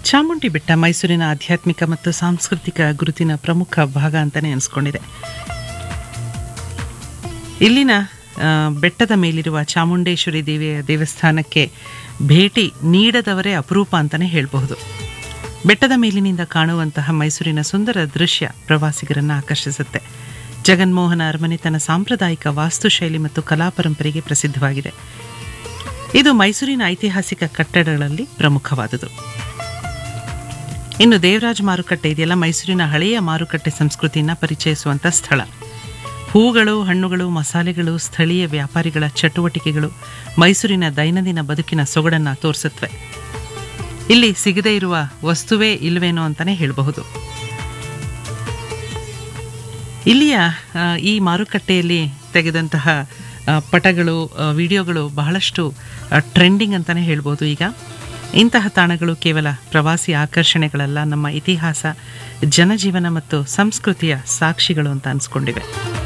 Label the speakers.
Speaker 1: ಚಾಮುಂಡಿ ಬೆಟ್ಟ ಮೈಸೂರಿನ ಆಧ್ಯಾತ್ಮಿಕ ಮತ್ತು ಸಾಂಸ್ಕೃತಿಕ ಗುರುತಿನ ಪ್ರಮುಖ ಭಾಗ ಅಂತಲೇ ಅನಿಸ್ಕೊಂಡಿದೆ ಇಲ್ಲಿನ ಆ, ಬೆಟ್ಟದ ಮೇಲಿರುವ ಚಾಮುಂಡೇಶ್ವರಿ ದೇವಿಯ ದೇವಸ್ಥಾನಕ್ಕೆ ಭೇಟಿ ನೀಡದವರೇ ಅಪರೂಪ ಅಂತಲೇ ಹೇಳಬಹುದು ಬೆಟ್ಟದ ಮೇಲಿನಿಂದ ಕಾಣುವಂತಹ ಮೈಸೂರಿನ ಸುಂದರ ದೃಶ್ಯ ಪ್ರವಾಸಿಗರನ್ನು ಆಕರ್ಷಿಸುತ್ತೆ ಜಗನ್ಮೋಹನ ಅರಮನೆ ತನ್ನ ಸಾಂಪ್ರದಾಯಿಕ ವಾಸ್ತುಶೈಲಿ ಮತ್ತು ಕಲಾ ಪರಂಪರೆಗೆ ಪ್ರಸಿದ್ಧವಾಗಿದೆ ಇದು ಮೈಸೂರಿನ ಐತಿಹಾಸಿಕ ಕಟ್ಟಡಗಳಲ್ಲಿ ಪ್ರಮುಖವಾದುದು ಇನ್ನು ದೇವರಾಜ್ ಮಾರುಕಟ್ಟೆ ಇದೆಯಲ್ಲ ಮೈಸೂರಿನ ಹಳೆಯ ಮಾರುಕಟ್ಟೆ ಸಂಸ್ಕೃತಿಯನ್ನು ಪರಿಚಯಿಸುವಂಥ ಸ್ಥಳ ಹೂಗಳು ಹಣ್ಣುಗಳು ಮಸಾಲೆಗಳು ಸ್ಥಳೀಯ ವ್ಯಾಪಾರಿಗಳ ಚಟುವಟಿಕೆಗಳು ಮೈಸೂರಿನ ದೈನಂದಿನ ಬದುಕಿನ ಸೊಗಡನ್ನು ತೋರಿಸುತ್ತವೆ ಇಲ್ಲಿ ಸಿಗದೇ ಇರುವ ವಸ್ತುವೇ ಇಲ್ವೇನೋ ಅಂತಲೇ ಹೇಳಬಹುದು ಇಲ್ಲಿಯ ಆ, ಈ ಮಾರುಕಟ್ಟೆಯಲ್ಲಿ ತೆಗೆದಂತಹ ಆ, ಪಟಗಳು ಆ, ವಿಡಿಯೋಗಳು ಬಹಳಷ್ಟು ಟ್ರೆಂಡಿಂಗ್ ಅಂತಲೇ ಹೇಳ್ಬೋದು ಈಗ ಇಂತಹ ತಾಣಗಳು ಕೇವಲ ಪ್ರವಾಸಿ ಆಕರ್ಷಣೆಗಳಲ್ಲ ನಮ್ಮ ಇತಿಹಾಸ ಜನಜೀವನ ಮತ್ತು ಸಂಸ್ಕೃತಿಯ ಸಾಕ್ಷಿಗಳು ಅಂತ ಅನಿಸ್ಕೊಂಡಿವೆ